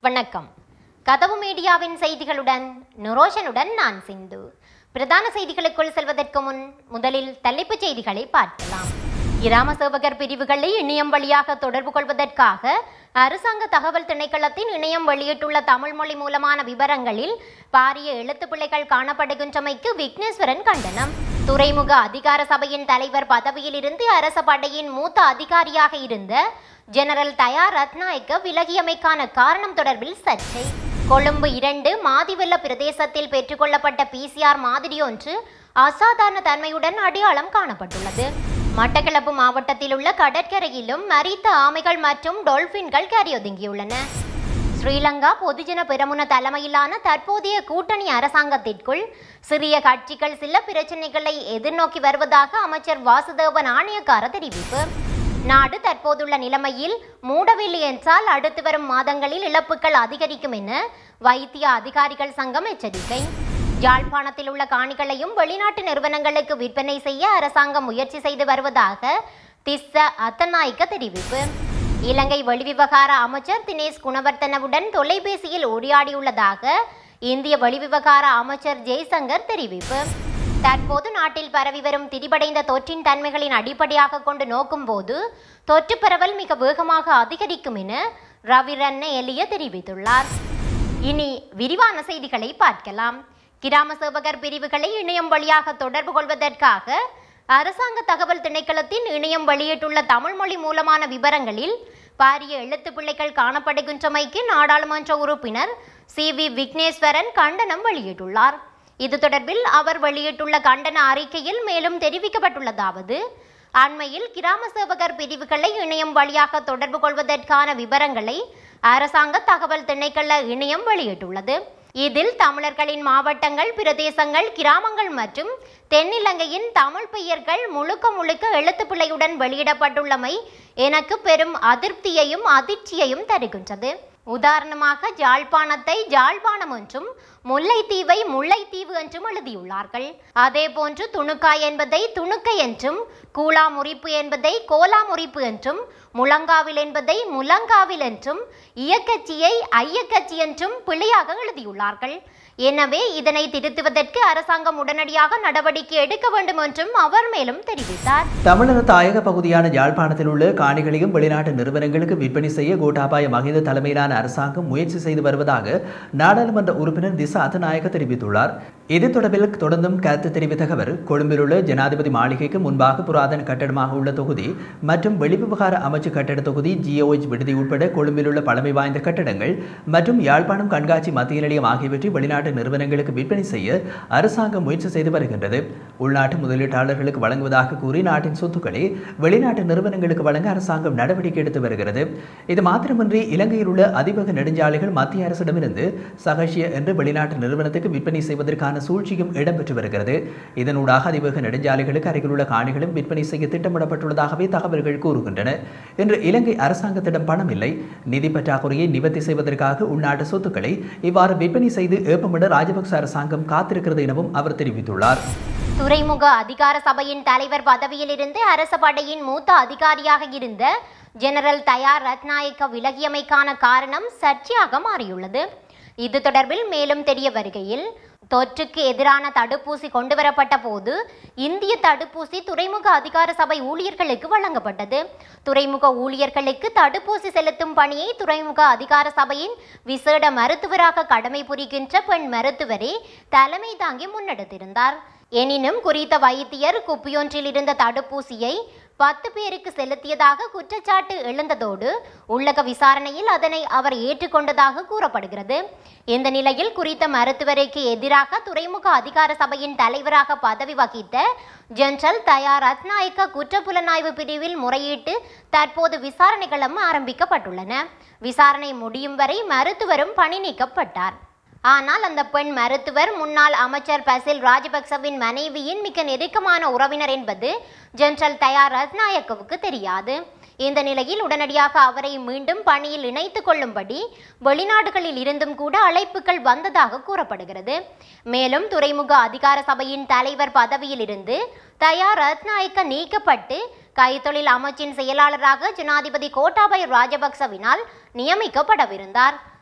வணக்கம் கதவு மீடியாவின் செய்திகளுடன் நுரோஷனுடன் நான் சிந்து பிரதான செய்திகளுக்குள் செல்வதற்கு முன் முதலில் தலைப்புச் செய்திகளை பார்க்கலாம் கிராம சேவகர் பிரிவுகளை இணையம் வழியாக தொடர்பு கொள்வதற்காக அரசாங்க தகவல் திணைக்களத்தின் இணையம் வெளியிட்டுள்ள தமிழ் மொழி மூலமான விவரங்களில் பாரிய எழுத்துப் பிழைகள் காணப்படுகின்றமைக்கு விக்னேஸ்வரன் கண்டனம் துறைமுக அதிகார சபையின் தலைவர் பதவியிலிருந்து அரச படையின் மூத்த அதிகாரியாக இருந்த ஜெனரல் தயா ரத்நாயக்க விலகியமைக்கான காரணம் தொடர்பில் சர்ச்சை கொழும்பு இரண்டு மாதிவெல்ல பிரதேசத்தில் பெற்றுக்கொள்ளப்பட்ட பிசிஆர் மாதிரி ஒன்று அசாதாரண தன்மையுடன் அடையாளம் காணப்பட்டுள்ளது மட்டக்களப்பு மாவட்டத்தில் உள்ள கடற்கரையிலும் மரித்த ஆமைகள் மற்றும் டொல்பின்கள் கரையொதுங்கியுள்ளன ஸ்ரீலங்கா பொதுஜன பெரமுன தலைமையிலான தற்போதைய கூட்டணி அரசாங்கத்திற்குள் சிறிய கட்சிகள் சில பிரச்சனைகளை எதிர்நோக்கி வருவதாக அமைச்சர் வாசுதேவ நாணயக்கார தெரிவிப்பு நாடு தற்போதுள்ள நிலைமையில் மூடவில்லை என்றால் அடுத்து வரும் மாதங்களில் இழப்புகள் அதிகரிக்கும் என வைத்திய அதிகாரிகள் சங்கம் எச்சரிக்கை யாழ்ப்பாணத்தில் உள்ள காணிகளையும் வெளிநாட்டு நிறுவனங்களுக்கு விற்பனை செய்ய அரசாங்கம் முயற்சி செய்து வருவதாக திஸ்ஸ அத்தநாயக்க தெரிவிப்பு இலங்கை வெளிவிவகார அமைச்சர் தினேஷ் குணவர்த்தனவுடன் தொலைபேசியில் உரையாடியுள்ளதாக இந்திய வெளிவிவகார அமைச்சர் ஜெய்சங்கர் தெரிவிப்பு தற்போது நாட்டில் பரவி வரும் திரிபடைந்த தொற்றின் தன்மைகளின் அடிப்படையாக கொண்டு நோக்கும்போது தொற்று பரவல் மிக வேகமாக அதிகரிக்கும் என ரவிரண்ண எலிய தெரிவித்துள்ளார் இனி விரிவான செய்திகளை பார்க்கலாம் கிராம சேவகர் பிரிவுகளை இணையம் வழியாக தொடர்பு கொள்வதற்காக அரசாங்க தகவல் திணைக்களத்தின் இணையம் வெளியிட்டுள்ள தமிழ் மொழி மூலமான விவரங்களில் பாரிய எழுத்துப் பிள்ளைகள் காணப்படுகின்றமைக்கு நாடாளுமன்ற உறுப்பினர் சி வி விக்னேஸ்வரன் கண்டனம் வெளியிட்டுள்ளார் இது தொடர்பில் அவர் வெளியிட்டுள்ள கண்டன அறிக்கையில் மேலும் தெரிவிக்கப்பட்டுள்ளதாவது அண்மையில் கிராம சேவகர் பிரிவுகளை இணையம் வழியாக தொடர்பு கொள்வதற்கான விவரங்களை அரசாங்க தகவல் திணைக்கள இணையம் வெளியிட்டுள்ளது இதில் தமிழர்களின் மாவட்டங்கள் பிரதேசங்கள் கிராமங்கள் மற்றும் தென்னிலங்கையின் தமிழ் பெயர்கள் முழுக்க முழுக்க எழுத்துப்பிழையுடன் வெளியிடப்பட்டுள்ளமை எனக்கு பெரும் அதிருப்தியையும் அதிர்ச்சியையும் தருகின்றது உதாரணமாக ஜாழ்ப்பாணத்தை ஜாழ்ப்பாணம் என்றும் முல்லைத்தீவை முல்லைத்தீவு என்றும் எழுதியுள்ளார்கள் அதே போன்று துணுக்காய் என்பதை துணுக்கை என்றும் கூலா முறிப்பு என்பதை கோலா முறிப்பு என்றும் முழங்காவில் என்பதை முழங்காவில் என்றும் இயக்கச்சியை ஐயக்கச்சி என்றும் பிழையாக எழுதியுள்ளார்கள் எனவே இதனை திருத்துவதற்கு அரசாங்கம் உடனடியாக நடவடிக்கை எடுக்க வேண்டும் என்றும் அவர் மேலும் தெரிவித்தார் தமிழக தாயக பகுதியான யாழ்ப்பாணத்தில் உள்ள காணிகளையும் வெளிநாட்டு நிறுவனங்களுக்கு விற்பனை செய்ய கோட்டாபாய மகிந்த தலைமையிலான அரசாங்கம் முயற்சி செய்து வருவதாக நாடாளுமன்ற உறுப்பினர் திசா அத்தநாயக்க தெரிவித்துள்ளார் இது தொடர்பில் தொடர்ந்தும் கருத்து தெரிவித்த அவர் கொழும்பில் உள்ள ஜனாதிபதி மாளிகைக்கு முன்பாக புராதன கட்டடமாக உள்ள தொகுதி மற்றும் வெளிவிவகார அமைச்சு கட்டட தொகுதி ஜிஓஎச் விடுதி உட்பட கொழும்பில் உள்ள பழமை வாய்ந்த கட்டடங்கள் மற்றும் யாழ்ப்பாணம் கண்காட்சி மத்திய நிலையம் ஆகியவற்றை வெளிநாட்டு நிறுவனங்களுக்கு விற்பனை செய்ய அரசாங்கம் முயற்சி செய்து வருகின்றது உள்நாட்டு முதலீட்டாளர்களுக்கு வழங்குவதாக கூறி நாட்டின் சொத்துக்களை வெளிநாட்டு நிறுவனங்களுக்கு வழங்க அரசாங்கம் நடவடிக்கை எடுத்து வருகிறது இது மாத்திரமின்றி இலங்கையில் உள்ள அதிவேக நெடுஞ்சாலைகள் மத்திய அரசிடமிருந்து சகசிய என்று வெளிநாட்டு நிறுவனத்துக்கு விற்பனை செய்வதற்கான சூழ்ச்சியும் இடம்பெற்று வருகிறது இதனூடாக அதிவேக நெடுஞ்சாலைகளுக்கு அருகில் உள்ள காணிகளும் விற்பனை செய்ய திட்டமிடப்பட்டுள்ளதாகவே தகவல்கள் கூறுகின்றன இன்று இலங்கை அரசாங்கத்திடம் பணம் இல்லை நிதி பற்றாக்குறையை நிவர்த்தி செய்வதற்காக உள்நாட்டு சொத்துக்களை இவ்வாறு விற்பனை செய்து ஏப்பமிட ராஜபக்ச அரசாங்கம் காத்திருக்கிறது எனவும் அவர் தெரிவித்துள்ளார் துறைமுக அதிகார சபையின் தலைவர் பதவியிலிருந்து அரச படையின் மூத்த அதிகாரியாக இருந்த ஜெனரல் தயார் ரத்நாயக்க விலகியமைக்கான காரணம் சர்ச்சையாக மாறியுள்ளது இது தொடர்பில் மேலும் தெரிய வருகையில் தொற்றுக்கு எதிரான தடுப்பூசி கொண்டுவரப்பட்ட போது இந்திய தடுப்பூசி துறைமுக அதிகார சபை ஊழியர்களுக்கு வழங்கப்பட்டது துறைமுக ஊழியர்களுக்கு தடுப்பூசி செலுத்தும் பணியை துறைமுக அதிகார சபையின் விசேட மருத்துவராக கடமை புரிகின்ற பெண் மருத்துவரே தலைமை தாங்கி முன்னெடுத்திருந்தார் எனினும் குறித்த வைத்தியர் குப்பியொன்றில் இருந்த தடுப்பூசியை பத்து பேருக்கு செலுத்தியதாக குற்றச்சாட்டு எழுந்ததோடு உள்ளக விசாரணையில் அதனை அவர் ஏற்றுக்கொண்டதாக கூறப்படுகிறது இந்த நிலையில் குறித்த மருத்துவருக்கு எதிராக துறைமுக அதிகார சபையின் தலைவராக பதவி வகித்த ஜெனரல் தயா ரத்நாயக்க குற்றப்புலனாய்வு பிரிவில் முறையிட்டு தற்போது விசாரணைகளும் ஆரம்பிக்கப்பட்டுள்ளன விசாரணை முடியும் வரை மருத்துவரும் பணி நீக்கப்பட்டார் ஆனால் அந்த பெண் மருத்துவர் முன்னாள் அமைச்சர் பசில் ராஜபக்சவின் மனைவியின் மிக நெருக்கமான உறவினர் என்பது ஜெனரல் தயா ரத்நாயக்கவுக்கு தெரியாது இந்த நிலையில் உடனடியாக அவரை மீண்டும் பணியில் இணைத்துக் கொள்ளும்படி வெளிநாடுகளில் இருந்தும் கூட அழைப்புகள் வந்ததாக கூறப்படுகிறது மேலும் துறைமுக அதிகார சபையின் தலைவர் பதவியில் இருந்து தயா ரத்நாயக்க நீக்கப்பட்டு கைத்தொழில் அமைச்சின் செயலாளராக ஜனாதிபதி கோட்டாபய ராஜபக்சவினால் நியமிக்கப்படவிருந்தார்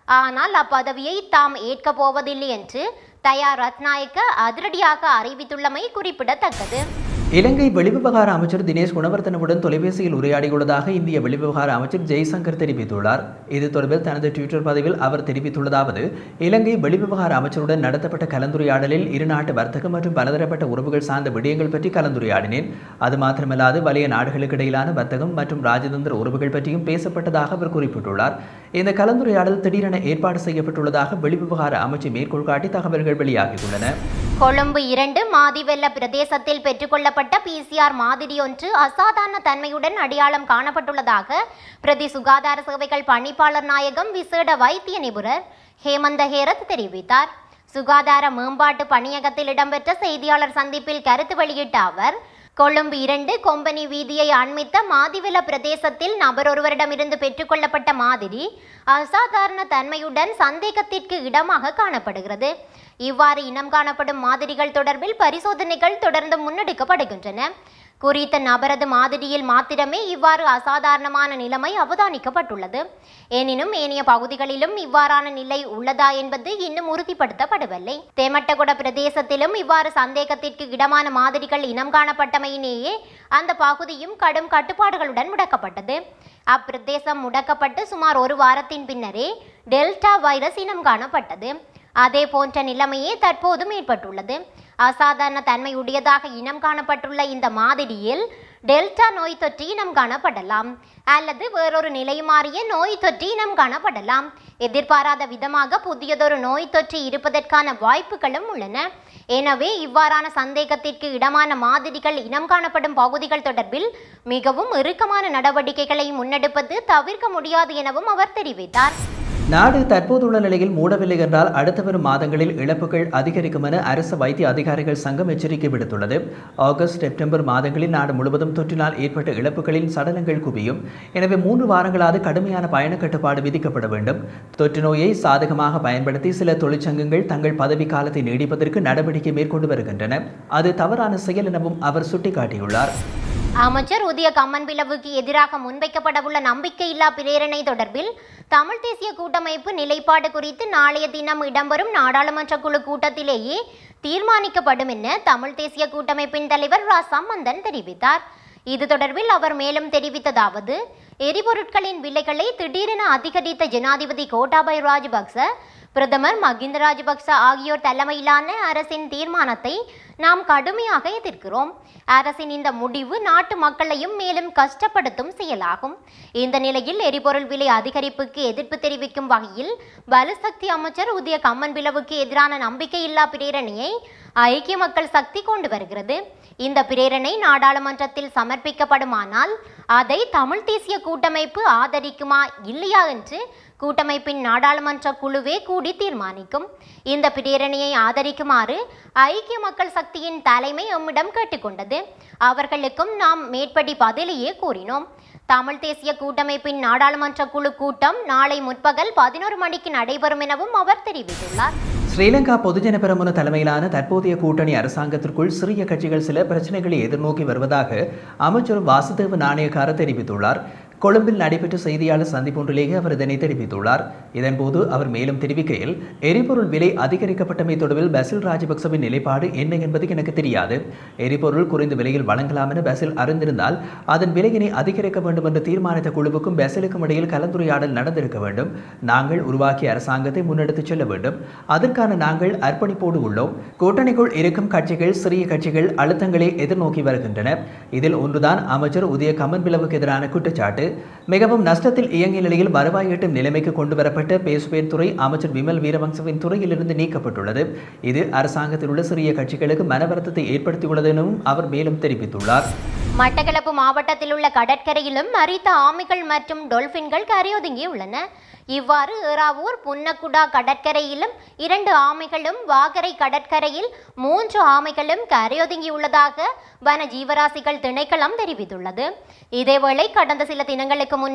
ஆனால் அப்பதவியை தாம் ஏற்கப் போவதில்லை என்று தயா ரத்நாயக்க அதிரடியாக அறிவித்துள்ளமை குறிப்பிடத்தக்கது இலங்கை வெளிவிவகார அமைச்சர் தினேஷ் குணவர்தனவுடன் தொலைபேசியில் உரையாடியுள்ளதாக இந்திய வெளிவிவகார அமைச்சர் ஜெய்சங்கர் தெரிவித்துள்ளார் இது தொடர்பில் தனது ட்விட்டர் பதிவில் அவர் தெரிவித்துள்ளதாவது இலங்கை வெளிவிவகார அமைச்சருடன் நடத்தப்பட்ட கலந்துரையாடலில் இருநாட்டு வர்த்தகம் மற்றும் பலதரப்பட்ட உறவுகள் சார்ந்த விடயங்கள் பற்றி கலந்துரையாடினேன் அது மாத்திரமல்லாது வலிய நாடுகளுக்கு இடையிலான வர்த்தகம் மற்றும் ராஜதந்திர உறவுகள் பற்றியும் பேசப்பட்டதாக அவர் குறிப்பிட்டுள்ளார் இந்த கலந்துரையாடல் திடீரென ஏற்பாடு செய்யப்பட்டுள்ளதாக வெளிவிவகார அமைச்சு மேற்கோள் காட்டி தகவல்கள் வெளியாகியுள்ளன கொழும்பு இரண்டு மாதிவெல்ல பிரதேசத்தில் பெற்றுக்கொள்ளப்பட்ட பிசிஆர் மாதிரி ஒன்று அசாதாரண தன்மையுடன் அடையாளம் காணப்பட்டுள்ளதாக பிரதி சுகாதார சேவைகள் பணிப்பாளர் நாயகம் விசேட வைத்திய நிபுணர் ஹேமந்த ஹேரத் தெரிவித்தார் சுகாதார மேம்பாட்டு பணியகத்தில் இடம்பெற்ற செய்தியாளர் சந்திப்பில் கருத்து வெளியிட்ட அவர் கொழும்பு இரண்டு கொம்பனி வீதியை அண்மித்த மாதிவெல பிரதேசத்தில் நபர் ஒருவரிடமிருந்து பெற்றுக்கொள்ளப்பட்ட மாதிரி அசாதாரண தன்மையுடன் சந்தேகத்திற்கு இடமாக காணப்படுகிறது இவ்வாறு இனம் காணப்படும் மாதிரிகள் தொடர்பில் பரிசோதனைகள் தொடர்ந்து முன்னெடுக்கப்படுகின்றன குறித்த நபரது மாதிரியில் மாத்திரமே இவ்வாறு அசாதாரணமான நிலைமை அவதானிக்கப்பட்டுள்ளது எனினும் ஏனைய பகுதிகளிலும் இவ்வாறான நிலை உள்ளதா என்பது இன்னும் உறுதிப்படுத்தப்படவில்லை தேமட்டகுட பிரதேசத்திலும் இவ்வாறு சந்தேகத்திற்கு இடமான மாதிரிகள் இனம் காணப்பட்டமையினேயே அந்த பகுதியும் கடும் கட்டுப்பாடுகளுடன் முடக்கப்பட்டது அப்பிரதேசம் முடக்கப்பட்டு சுமார் ஒரு வாரத்தின் பின்னரே டெல்டா வைரஸ் இனம் காணப்பட்டது அதே போன்ற நிலைமையே தற்போதும் ஏற்பட்டுள்ளது அசாதாரண தன்மையுடையதாக இனம் காணப்பட்டுள்ள இந்த மாதிரியில் டெல்டா நோய் தொற்று இனம் காணப்படலாம் அல்லது வேறொரு நிலை மாறிய நோய் தொற்று இனம் காணப்படலாம் எதிர்பாராத விதமாக புதியதொரு நோய் தொற்று இருப்பதற்கான வாய்ப்புகளும் உள்ளன எனவே இவ்வாறான சந்தேகத்திற்கு இடமான மாதிரிகள் இனம் காணப்படும் பகுதிகள் தொடர்பில் மிகவும் இறுக்கமான நடவடிக்கைகளை முன்னெடுப்பது தவிர்க்க முடியாது எனவும் அவர் தெரிவித்தார் நாடு தற்போதுள்ள நிலையில் மூடவில்லை என்றால் அடுத்த வரும் மாதங்களில் இழப்புகள் அதிகரிக்கும் என அரசு வைத்திய அதிகாரிகள் சங்கம் எச்சரிக்கை விடுத்துள்ளது ஆகஸ்ட் செப்டம்பர் மாதங்களில் நாடு முழுவதும் தொற்றினால் ஏற்பட்ட இழப்புகளின் சடலங்கள் குவியும் எனவே மூன்று வாரங்களாவது கடுமையான பயண கட்டுப்பாடு விதிக்கப்பட வேண்டும் தொற்று நோயை சாதகமாக பயன்படுத்தி சில தொழிற்சங்கங்கள் தங்கள் பதவி காலத்தை நீடிப்பதற்கு நடவடிக்கை மேற்கொண்டு வருகின்றன அது தவறான செயல் எனவும் அவர் சுட்டிக்காட்டியுள்ளார் அமைச்சர் உதய கம்மன்பிளவுக்கு எதிராக முன்வைக்கப்படவுள்ள நம்பிக்கையில்லா பிரேரணை தொடர்பில் தமிழ் தேசிய கூட்டமைப்பு நிலைப்பாடு குறித்து நாளைய தினம் இடம்பெறும் நாடாளுமன்ற குழு கூட்டத்திலேயே தீர்மானிக்கப்படும் என தமிழ் தேசிய கூட்டமைப்பின் தலைவர் ரா சம்பந்தன் தெரிவித்தார் இது தொடர்பில் அவர் மேலும் தெரிவித்ததாவது எரிபொருட்களின் விலைகளை திடீரென அதிகரித்த ஜனாதிபதி கோட்டாபய ராஜபக்ச பிரதமர் மகிந்த ராஜபக்ச ஆகியோர் தலைமையிலான அரசின் தீர்மானத்தை நாம் கடுமையாக எதிர்க்கிறோம் அரசின் இந்த முடிவு நாட்டு மக்களையும் மேலும் கஷ்டப்படுத்தும் செயலாகும் இந்த நிலையில் எரிபொருள் விலை அதிகரிப்புக்கு எதிர்ப்பு தெரிவிக்கும் வகையில் பலசக்தி அமைச்சர் உதய கம்மன் பிளவுக்கு எதிரான நம்பிக்கையில்லா பிரேரணையை ஐக்கிய மக்கள் சக்தி கொண்டு வருகிறது இந்த பிரேரணை நாடாளுமன்றத்தில் சமர்ப்பிக்கப்படுமானால் அதை தமிழ் தேசிய கூட்டமைப்பு ஆதரிக்குமா இல்லையா என்று கூட்டமைப்பின் நாடாளுமன்ற குழுவே கூடி தீர்மானிக்கும் இந்த பிரேரணையை ஆதரிக்குமாறு ஐக்கிய மக்கள் சக்தியின் தலைமை எம்மிடம் கேட்டுக்கொண்டது அவர்களுக்கும் நாம் மேற்படி பதிலையே கூறினோம் தமிழ் தேசிய கூட்டமைப்பின் நாடாளுமன்ற குழு கூட்டம் நாளை முற்பகல் பதினோரு மணிக்கு நடைபெறும் எனவும் அவர் தெரிவித்துள்ளார் ஸ்ரீலங்கா பொதுஜன பெரமுன தலைமையிலான தற்போதைய கூட்டணி அரசாங்கத்திற்குள் சிறிய கட்சிகள் சில பிரச்சனைகளை எதிர்நோக்கி வருவதாக அமைச்சர் வாசுதேவ நாணயக்கார தெரிவித்துள்ளார் கொழும்பில் நடைபெற்ற செய்தியாளர் சந்திப்பொன்றிலேயே அவர் இதனை தெரிவித்துள்ளார் இதன்போது அவர் மேலும் தெரிவிக்கையில் எரிபொருள் விலை அதிகரிக்கப்பட்டமை தொடர்பில் பசில் ராஜபக்சவின் நிலைப்பாடு என்ன என்பது எனக்கு தெரியாது எரிபொருள் குறைந்த விலையில் வழங்கலாம் என பசில் அறிந்திருந்தால் அதன் விலையினை அதிகரிக்க வேண்டும் என்று தீர்மானித்த குழுவுக்கும் பசிலுக்கும் இடையில் கலந்துரையாடல் நடந்திருக்க வேண்டும் நாங்கள் உருவாக்கிய அரசாங்கத்தை முன்னெடுத்துச் செல்ல வேண்டும் அதற்கான நாங்கள் அர்ப்பணிப்போடு உள்ளோம் கூட்டணிக்குள் இருக்கும் கட்சிகள் சிறிய கட்சிகள் அழுத்தங்களை எதிர்நோக்கி வருகின்றன இதில் ஒன்றுதான் அமைச்சர் உதய கமன் பிளவுக்கு எதிரான குற்றச்சாட்டு மிகவும் நஷ்டத்தில் இயங்கிய நிலையில் வருவாய் ஈட்டும் நிலைமைக்கு கொண்டு வரப்பட்ட பேசுவேர் துறை அமைச்சர் விமல் வீரவங்சவின் துறையிலிருந்து நீக்கப்பட்டுள்ளது இது அரசாங்கத்தில் உள்ள சிறிய கட்சிகளுக்கு மனவருத்தத்தை ஏற்படுத்தியுள்ளது எனவும் அவர் மேலும் தெரிவித்துள்ளார் மட்டக்களப்பு மாவட்டத்தில் உள்ள கடற்கரையிலும் மரித்த ஆமைகள் மற்றும் டொல்பின்கள் கரையொதுங்கி உள்ளன இவ்வாறு ஏறாவூர் புன்னக்குடா கடற்கரையிலும் இரண்டு ஆமைகளும் வாகரை கடற்கரையில் மூன்று ஆமைகளும் கரையொதுங்கியுள்ளதாக வன ஜீவராசிகள் திணைக்களம் தெரிவித்துள்ளது இதேவேளை கடந்த சில தினங்களுக்கு முன்னர்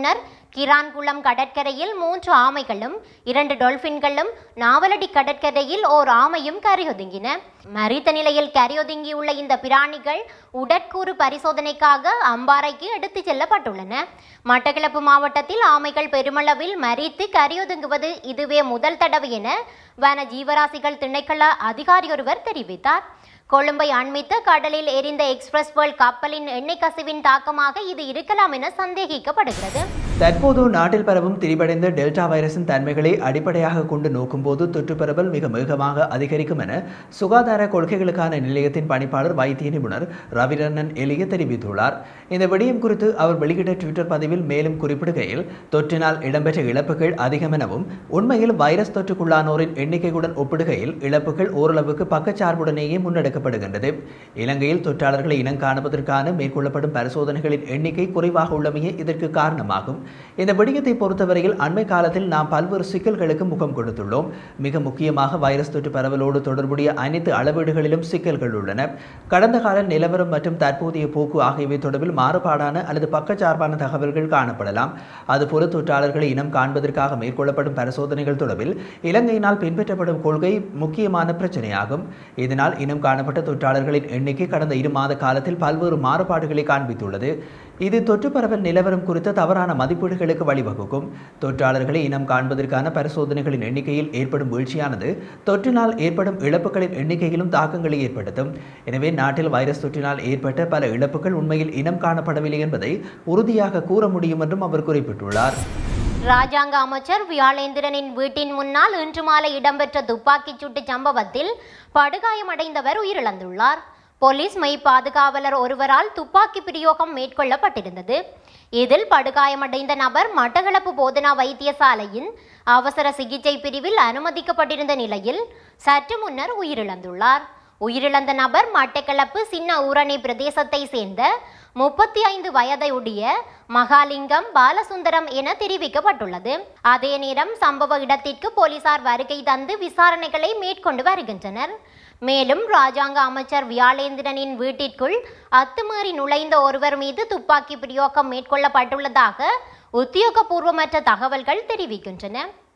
கிரான்குளம் கடற்கரையில் மூன்று ஆமைகளும் இரண்டு டொல்பின்களும் நாவலடி கடற்கரையில் ஓர் ஆமையும் கரையொதுங்கின மரித்த நிலையில் கரையொதுங்கியுள்ள இந்த பிராணிகள் உடற்கூறு பரிசோதனைக்காக அம்பாறைக்கு எடுத்துச் செல்லப்பட்டுள்ளன மட்டக்களப்பு மாவட்டத்தில் ஆமைகள் பெருமளவில் மரித்து கரையொதுங்குவது இதுவே முதல் தடவை என வன ஜீவராசிகள் திணைக்கள அதிகாரி ஒருவர் தெரிவித்தார் கொழும்பை அண்மித்த கடலில் எரிந்த எக்ஸ்பிரஸ் வேர்ல்ட் கப்பலின் எண்ணெய் கசிவின் தாக்கமாக இது இருக்கலாம் என சந்தேகிக்கப்படுகிறது தற்போது நாட்டில் பரவும் திரிபடைந்த டெல்டா வைரஸின் தன்மைகளை அடிப்படையாக கொண்டு நோக்கும்போது தொற்று பரவல் மிக வேகமாக அதிகரிக்கும் என சுகாதார கொள்கைகளுக்கான நிலையத்தின் பணிப்பாளர் வைத்திய நிபுணர் ரவிரண்ணன் எலிய தெரிவித்துள்ளார் இந்த விடயம் குறித்து அவர் வெளியிட்ட ட்விட்டர் பதிவில் மேலும் குறிப்பிடுகையில் தொற்றினால் இடம்பெற்ற இழப்புகள் அதிகம் எனவும் உண்மையில் வைரஸ் தொற்றுக்குள்ளானோரின் எண்ணிக்கையுடன் ஒப்பிடுகையில் இழப்புகள் ஓரளவுக்கு பக்கச்சார்புடனேயே முன்னெடுக்கப்படுகின்றது இலங்கையில் தொற்றாளர்களை இனம் காணுவதற்கான மேற்கொள்ளப்படும் பரிசோதனைகளின் எண்ணிக்கை குறைவாக உள்ளமையே இதற்கு காரணமாகும் இந்த விடயத்தை பொறுத்தவரையில் அண்மை காலத்தில் நாம் பல்வேறு சிக்கல்களுக்கு முகம் கொடுத்துள்ளோம் மிக முக்கியமாக வைரஸ் தொற்று பரவலோடு தொடர்புடைய அனைத்து அளவீடுகளிலும் சிக்கல்கள் உள்ளன கடந்த கால நிலவரம் மற்றும் தற்போதைய போக்கு ஆகியவை தொடர்பில் மாறுபாடான அல்லது பக்கச்சார்பான தகவல்கள் காணப்படலாம் அதுபோல தொற்றாளர்களை இனம் காண்பதற்காக மேற்கொள்ளப்படும் பரிசோதனைகள் தொடர்பில் இலங்கையினால் பின்பற்றப்படும் கொள்கை முக்கியமான பிரச்சனையாகும் இதனால் இனம் காணப்பட்ட தொற்றாளர்களின் எண்ணிக்கை கடந்த இரு மாத காலத்தில் பல்வேறு மாறுபாடுகளை காண்பித்துள்ளது இது தொற்று பரவல் நிலவரம் குறித்த தவறான மதிப்பீடுகளுக்கு வழிவகுக்கும் தொற்றாளர்களை இனம் காண்பதற்கான பரிசோதனைகளின் எண்ணிக்கையில் ஏற்படும் வீழ்ச்சியானது தொற்றினால் ஏற்படும் இழப்புகளின் எண்ணிக்கையிலும் தாக்கங்களை ஏற்படுத்தும் எனவே நாட்டில் வைரஸ் தொற்றினால் ஏற்பட்ட பல இழப்புகள் உண்மையில் இனம் காணப்படவில்லை என்பதை உறுதியாக கூற முடியும் என்றும் அவர் குறிப்பிட்டுள்ளார் ராஜாங்க அமைச்சர் வியாழேந்திரனின் வீட்டின் முன்னால் இன்று மாலை இடம்பெற்ற துப்பாக்கிச் சூட்டு சம்பவத்தில் படுகாயமடைந்தவர் உயிரிழந்துள்ளார் போலீஸ் மெய் பாதுகாவலர் ஒருவரால் துப்பாக்கி பிரயோகம் மேற்கொள்ளப்பட்டிருந்தது இதில் படுகாயமடைந்த நபர் மட்டக்களப்பு போதனா வைத்தியசாலையின் அவசர சிகிச்சை பிரிவில் அனுமதிக்கப்பட்டிருந்த நிலையில் சற்று முன்னர் உயிரிழந்துள்ளார் உயிரிழந்த நபர் மட்டக்களப்பு சின்ன ஊரணி பிரதேசத்தை சேர்ந்த முப்பத்தி ஐந்து வயதையுடைய மகாலிங்கம் பாலசுந்தரம் என தெரிவிக்கப்பட்டுள்ளது அதே நேரம் சம்பவ இடத்திற்கு போலீசார் வருகை தந்து விசாரணைகளை மேற்கொண்டு வருகின்றனர் மேலும் ராஜாங்க அமைச்சர் வியாழேந்திரனின் வீட்டிற்குள் அத்துமீறி நுழைந்த ஒருவர் மீது துப்பாக்கி பிரயோகம் மேற்கொள்ளப்பட்டுள்ளதாக உத்தியோகபூர்வமற்ற தகவல்கள் தெரிவிக்கின்றன